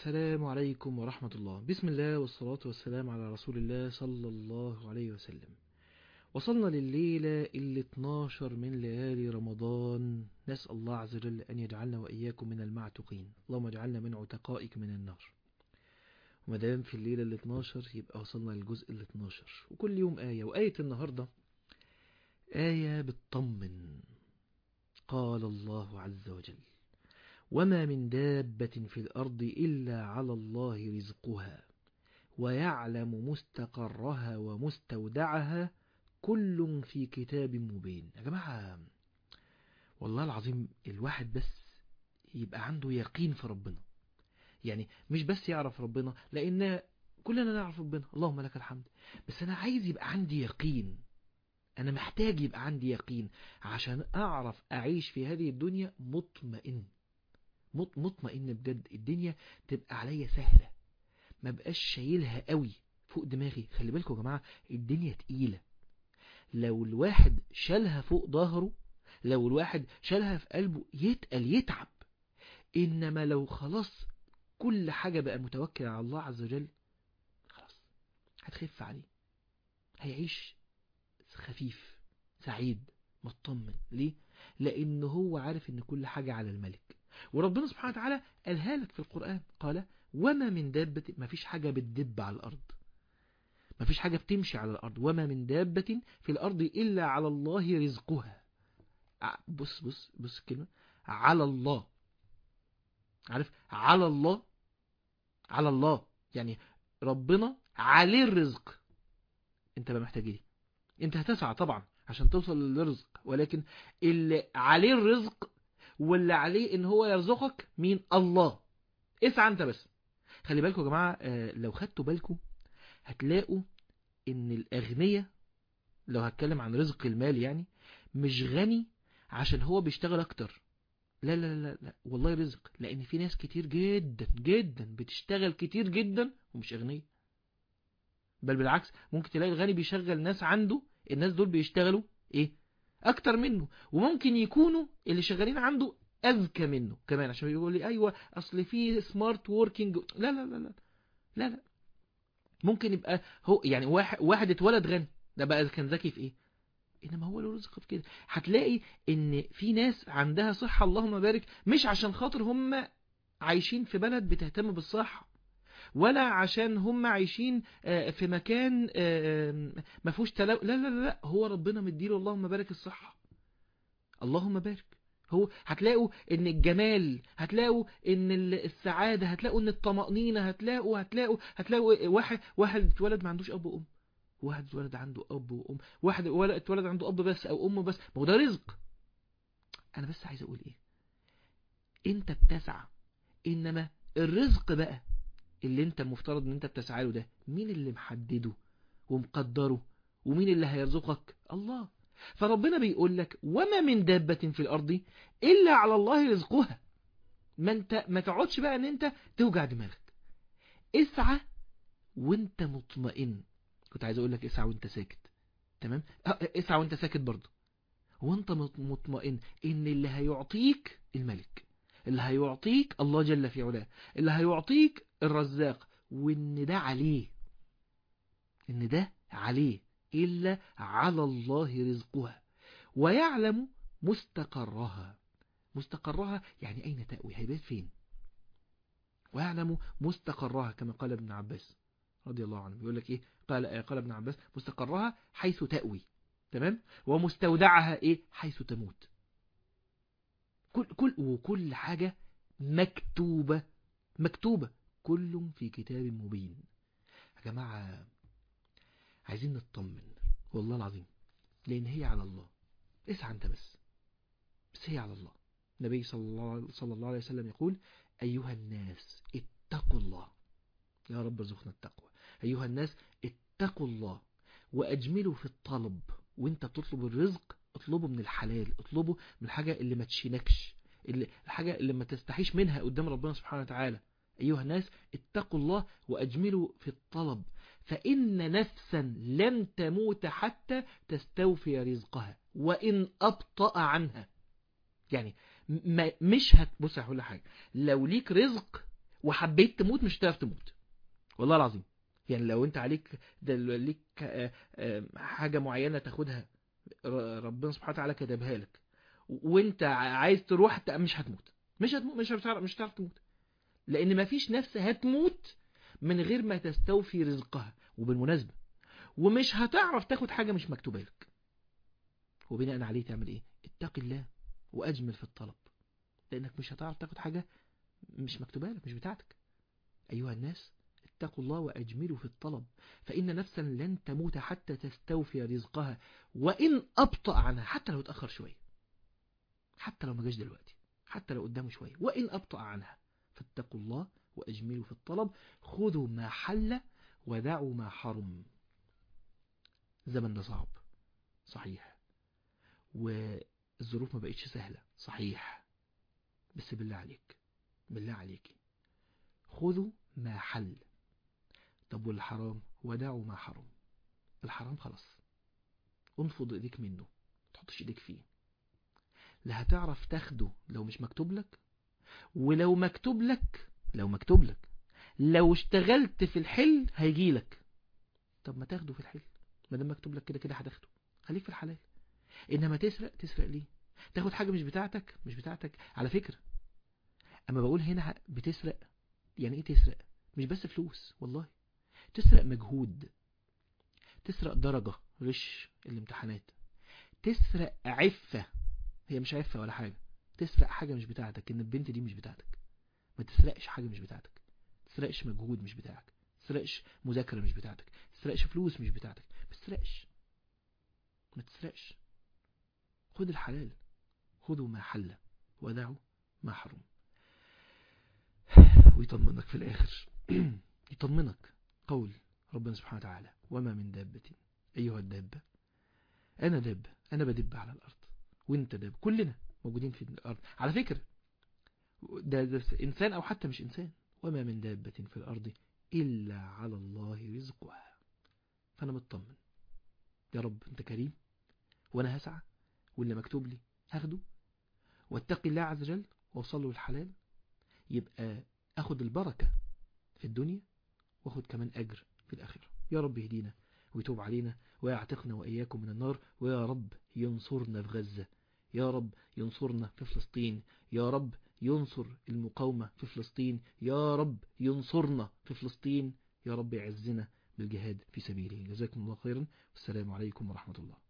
السلام عليكم ورحمة الله بسم الله والصلاة والسلام على رسول الله صلى الله عليه وسلم وصلنا لليلة ال 12 من ليالي رمضان نسأل الله عز وجل أن يجعلنا وإياكم من المعتقين اللهم اجعلنا من عتقائك من النار ومدام في الليلة ال 12 يبقى وصلنا للجزء ال 12 وكل يوم آية وآية النهاردة آية بتطمن قال الله عز وجل وما من دابة في الأرض إلا على الله رزقها ويعلم مستقرها ومستودعها كل في كتاب مبين يا جماعة والله العظيم الواحد بس يبقى عنده يقين في ربنا يعني مش بس يعرف ربنا لأن كلنا نعرف ربنا اللهم لك الحمد بس أنا عايز يبقى عندي يقين أنا محتاج يبقى عندي يقين عشان أعرف أعيش في هذه الدنيا مطمئن مطمئن بجد الدنيا تبقى عليا سهلة ما بقاش شايلها قوي فوق دماغي خلي بالكم يا جماعة الدنيا تقيلة لو الواحد شالها فوق ظهره لو الواحد شالها في قلبه يتقل يتعب إنما لو خلاص كل حاجة بقى متوكل على الله عز وجل خلاص هتخف عليه هيعيش خفيف سعيد مطمن ليه؟ لأن هو عارف إن كل حاجة على الملك وربنا سبحانه وتعالى قالها لك في القرآن قال وما من دابة ما فيش حاجة بتدب على الأرض ما فيش حاجة بتمشي على الأرض وما من دابة في الأرض إلا على الله رزقها بص بص بص الكلمة على الله عارف على الله على الله يعني ربنا عليه الرزق انت بقى محتاج ايه انت هتسعى طبعا عشان توصل للرزق ولكن اللي عليه الرزق واللي عليه ان هو يرزقك مين الله اسعى انت بس خلي بالكم يا جماعة لو خدتوا بالكم هتلاقوا ان الاغنياء لو هتكلم عن رزق المال يعني مش غني عشان هو بيشتغل اكتر لا لا لا لا والله رزق لان في ناس كتير جدا جدا بتشتغل كتير جدا ومش اغنياء بل بالعكس ممكن تلاقي الغني بيشغل ناس عنده الناس دول بيشتغلوا ايه اكتر منه وممكن يكونوا اللي شغالين عنده اذكى منه كمان عشان يقول لي ايوه اصل في سمارت ووركينج لا لا لا لا لا لا ممكن يبقى هو يعني واحد واحد اتولد غني ده بقى كان ذكي في ايه انما هو له رزق في كده هتلاقي ان في ناس عندها صحة اللهم بارك مش عشان خاطر هم عايشين في بلد بتهتم بالصحة ولا عشان هم عايشين في مكان ما فيهوش تلو لا لا لا هو ربنا مديله اللهم بارك الصحة اللهم بارك هو هتلاقوا ان الجمال هتلاقوا ان السعادة هتلاقوا ان الطمأنينة هتلاقوا هتلاقوا هتلاقوا واحد واحد اتولد ما عندوش اب وام واحد اتولد عنده اب وام واحد اتولد عنده اب بس او ام بس ما هو ده رزق انا بس عايز اقول ايه انت بتسعى انما الرزق بقى اللي انت المفترض ان انت بتسعى له ده مين اللي محدده ومقدره ومين اللي هيرزقك الله فربنا بيقول لك وما من دابة في الأرض إلا على الله رزقها ما انت ما تقعدش بقى ان انت توجع دماغك اسعى وانت مطمئن كنت عايز اقول لك اسعى وانت ساكت تمام اسعى وانت ساكت برضه وانت مطمئن ان اللي هيعطيك الملك اللي هيعطيك الله جل في علاه اللي هيعطيك الرزاق وان ده عليه ان ده عليه إلا على الله رزقها ويعلم مستقرها مستقرها يعني أين تأوي هيبات فين ويعلم مستقرها كما قال ابن عباس رضي الله عنه يقول لك إيه قال, قال ابن عباس مستقرها حيث تأوي تمام ومستودعها إيه حيث تموت كل, كل وكل حاجة مكتوبة مكتوبة كل في كتاب مبين يا جماعة عايزين نطمن والله العظيم لان هي على الله اسعى انت بس بس هي على الله النبي صلى الله, صلى الله عليه وسلم يقول ايها الناس اتقوا الله يا رب ارزقنا التقوى ايها الناس اتقوا الله واجملوا في الطلب وانت بتطلب الرزق اطلبه من الحلال اطلبه من الحاجة اللي ما تشينكش اللي الحاجة اللي ما تستحيش منها قدام ربنا سبحانه وتعالى أيها الناس اتقوا الله وأجملوا في الطلب فإن نفسا لن تموت حتى تستوفي رزقها وإن أبطأ عنها يعني ما مش هت بص هقول حاجة لو ليك رزق وحبيت تموت مش هتعرف تموت والله العظيم يعني لو انت عليك ده ليك آه، آه، حاجة معينة تاخدها ر- ربنا سبحانه وتعالى كتبها لك و- وانت ع- عايز تروح ت- مش هتموت مش هتموت مش هتعرف مش هتعرف تموت لان مفيش نفس هتموت من غير ما تستوفي رزقها وبالمناسبة ومش هتعرف تاخد حاجة مش مكتوبة لك وبناء عليه تعمل ايه اتق الله واجمل في الطلب لانك مش هتعرف تاخد حاجة مش مكتوبة لك مش بتاعتك ايها الناس اتقوا الله واجملوا في الطلب فان نفسا لن تموت حتى تستوفي رزقها وان ابطأ عنها حتى لو اتأخر شوية حتى لو ما جاش دلوقتي حتى لو قدامه شوية وان ابطأ عنها فاتقوا الله واجملوا في الطلب خذوا ما حل ودعوا ما حرم الزمن ده صعب صحيح والظروف ما بقتش سهلة صحيح بس بالله عليك بالله عليك خذوا ما حل طب والحرام ودعوا ما حرم الحرام خلاص انفض ايديك منه تحطش ايديك فيه لا هتعرف تاخده لو مش مكتوب لك ولو مكتوب لك لو مكتوب لك لو اشتغلت في الحل هيجيلك طب ما تاخده في الحل ما دام مكتوب لك كده كده هتاخده خليك في الحلال انما تسرق تسرق ليه تاخد حاجة مش بتاعتك مش بتاعتك على فكرة اما بقول هنا بتسرق يعني ايه تسرق مش بس فلوس والله تسرق مجهود تسرق درجة غش الامتحانات تسرق عفة هي مش عفة ولا حاجة تسرق حاجة مش بتاعتك ان البنت دي مش بتاعتك ما تسرقش حاجة مش بتاعتك ما تسرقش مجهود مش بتاعك ما تسرقش مذاكرة مش بتاعتك ما تسرقش فلوس مش بتاعتك ما تسرقش ما تسرقش خد الحلال خذوا ما حل ودعوا ما حرم ويطمنك في الآخر يطمنك قول ربنا سبحانه وتعالى وما من دابة أيها الدابة أنا دابة أنا بدب على الأرض وانت دابة كلنا موجودين في الأرض على فكرة ده, ده إنسان أو حتى مش إنسان وما من دابة في الأرض إلا على الله رزقها فأنا مطمن يا رب أنت كريم وأنا هسعى واللي مكتوب لي هاخده واتقي الله عز وجل وصلوا الحلال يبقى أخد البركة في الدنيا واخد كمان أجر في الآخرة يا رب يهدينا ويتوب علينا ويعتقنا وإياكم من النار ويا رب ينصرنا في غزة يا رب ينصرنا في فلسطين يا رب ينصر المقاومة في فلسطين يا رب ينصرنا في فلسطين يا رب يعزنا بالجهاد في سبيله جزاكم الله خيرا والسلام عليكم ورحمة الله